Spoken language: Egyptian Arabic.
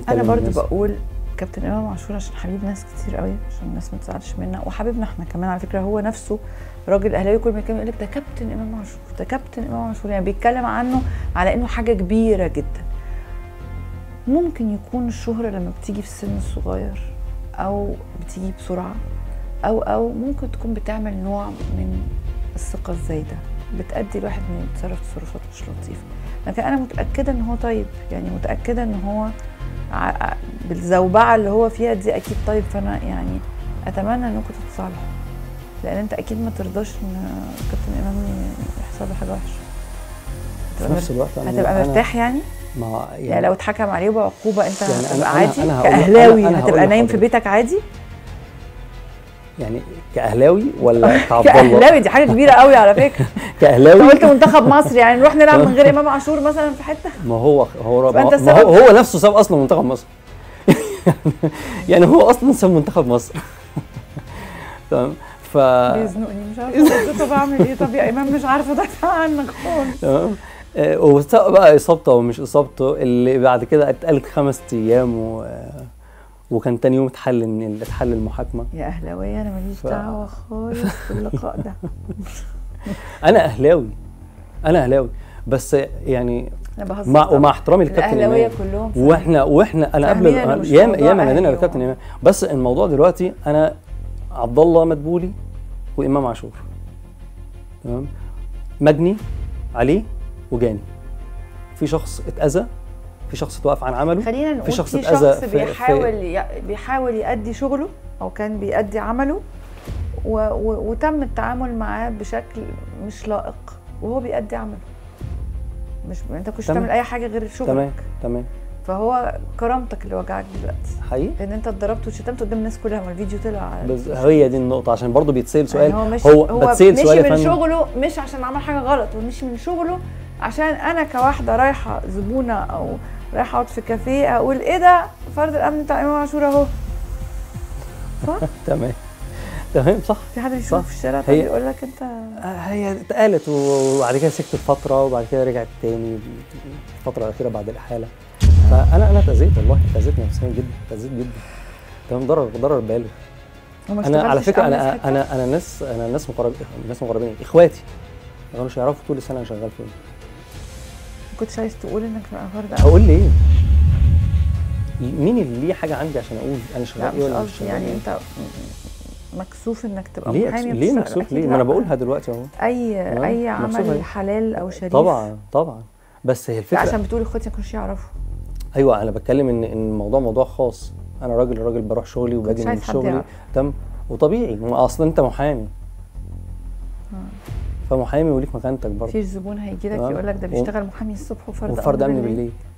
نتكلم انا برضو الناس. بقول كابتن امام عاشور عشان حبيب ناس كتير قوي عشان الناس ما تزعلش منا وحبيبنا احنا كمان على فكره هو نفسه راجل اهلاوي كل ما يتكلم يقول لك ده كابتن امام عاشور ده كابتن امام عاشور يعني بيتكلم عنه على انه حاجه كبيره جدا ممكن يكون الشهره لما بتيجي في السن الصغير او بتيجي بسرعه او او ممكن تكون بتعمل نوع من الثقه الزايده بتأدي الواحد انه يتصرف تصرفات مش لطيفه لكن انا متاكده ان هو طيب يعني متاكده ان هو ع- ع- بالزوبعه اللي هو فيها دي اكيد طيب فانا يعني اتمنى انكم تتصالحوا لان انت اكيد ما ترضاش ان كابتن امام يحصل له حاجه وحشه في هتبقى نفس مر- الوقت أنا- هتبقى أنا- مرتاح يعني ما يعني, يعني لو اتحكم عليه بعقوبه انت يعني أنا- هتبقى أنا- عادي أنا هقول- كاهلاوي أنا- أنا هقول هتبقى نايم في لحضرتك. بيتك عادي يعني كاهلاوي ولا كعبد الله كاهلاوي دي حاجه كبيره قوي على فكره انت كاهلاوي قلت منتخب مصر يعني نروح نلعب من غير امام عاشور مثلا في حته ما هو هو يبقى ما أنت ما هو, السبب. هو نفسه ساب اصلا منتخب مصر يعني هو اصلا ساب منتخب مصر تمام ف بيزنقني مش عارفه طب اعمل ايه طب يا امام مش عارفه ادافع عنك خالص تمام آه، وسواء بقى اصابته او مش اصابته اللي بعد كده اتقالت خمس ايام و... وكان تاني يوم اتحل ان اتحل المحاكمه يا اهلاويه انا ماليش ف- دعوه خالص باللقاء ده انا اهلاوي انا اهلاوي بس يعني انا بهزر مع طبعاً. ومع احترامي للكابتن الاهلاويه امام كلهم فاهمين. واحنا واحنا انا قبل فاهمين إنه مش ياما موضوع ياما نادينا أهلي بالكابتن و- امام بس الموضوع دلوقتي انا عبد الله مدبولي وامام عاشور تمام مجني عليه وجاني في شخص اتاذى في شخص اتوقف عن عمله خلينا نقول في شخص في اتأذى شخص في- في- بيحاول ي... بيحاول يأدي شغله او كان بيأدي عمله و... و... وتم التعامل معاه بشكل مش لائق وهو بيأدي عمله مش انت كنتش تمام. تعمل اي حاجه غير شغلك تمام تمام فهو كرامتك اللي وجعك دلوقتي حقيقي لان انت اتضربت وشتمت قدام الناس كلها ما الفيديو طلع على بس هي دي النقطة عشان برضه بيتسأل سؤال يعني هو مش هو, هو بتسأل مشي سؤال يا من فندم شغله مش عشان عمل حاجه غلط هو مشي من شغله عشان انا كواحده رايحه زبونه او رايحه اقعد في كافيه اقول ايه ده فرد الامن بتاع امام عاشور اهو صح تمام تمام صح في حد صح. بيشوف في الشارع هي- يقول لك انت آه، هي اتقالت وبعد كده سكتت فترة وبعد كده رجعت تاني الفترة الأخيرة بعد الإحالة فأنا أنا اتأذيت والله اتأذيت نفسيا جدا اتأذيت جدا تمام ضرر ضرر بالغ وما أنا على اشتغلتش فكرة أمن في أنا حتة؟ أنا أنا ناس أنا ناس مقرب ناس مقربين إخواتي ما كانوش يعرفوا طول السنة أنا شغال فين ما كنتش عايز تقول انك بقى فرد أمن. هقول ليه؟ مين اللي ليه حاجة عندي عشان أقول أنا لا شغال إيه مش ولا مش قصدي شغال يعني إيه؟ انت مكسوف انك تبقى ليه محامي أكس- ليه وتشتغل. مكسوف أكيد ليه؟ ما أنا لا. بقولها دلوقتي أهو اي تمام؟ اي مكسوف عمل أهي. حلال او شريف طبعا طبعا بس هي لا الفكرة عشان بتقول اخواتي ما كانوش يعرفوا ايوه انا بتكلم ان ان الموضوع موضوع خاص انا راجل راجل بروح شغلي وباجي كنتش من عايز حد شغلي يعرف. تم وطبيعي ما اصلا انت محامي فمحامي وليك مكانتك برضه مفيش زبون هيجي لك تمام. يقول لك ده و- بيشتغل محامي الصبح وفرد وفرد امن امن بالليل بالليل